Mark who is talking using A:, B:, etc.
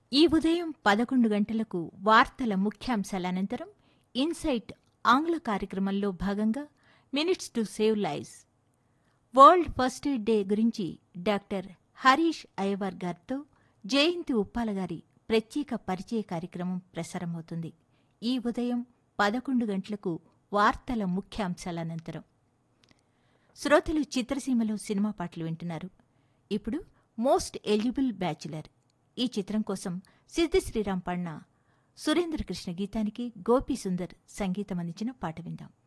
A: ఈ ఉదయం పదకొండు గంటలకు వార్తల ముఖ్యాంశాల అనంతరం ఇన్సైట్ ఆంగ్ల కార్యక్రమంలో భాగంగా minutes to save lives world first aid day గురించి డాక్టర్ హరీష్ అయ్యవార్ గారితో జయంతి ఉప్పాల గారి ప్రత్యేక పరిచయ కార్యక్రమం ప్రసారమవుతుంది ఈ ఉదయం పదకొండు గంటలకు వార్తల ముఖ్యాంశాల అనంతరం శ్రోతలు చిత్రసీమలో సినిమా పాటలు వింటున్నారు ఇప్పుడు మోస్ట్ ఎలిజిబుల్ బ్యాచులర్ ఈ చిత్రం కోసం సిద్ధి శ్రీరామ్ పಣ್ణ సురేంద్ర కృష్ణ గీతానికి గోపీ సుందర్ సంగీతం అందించిన పాట విందాం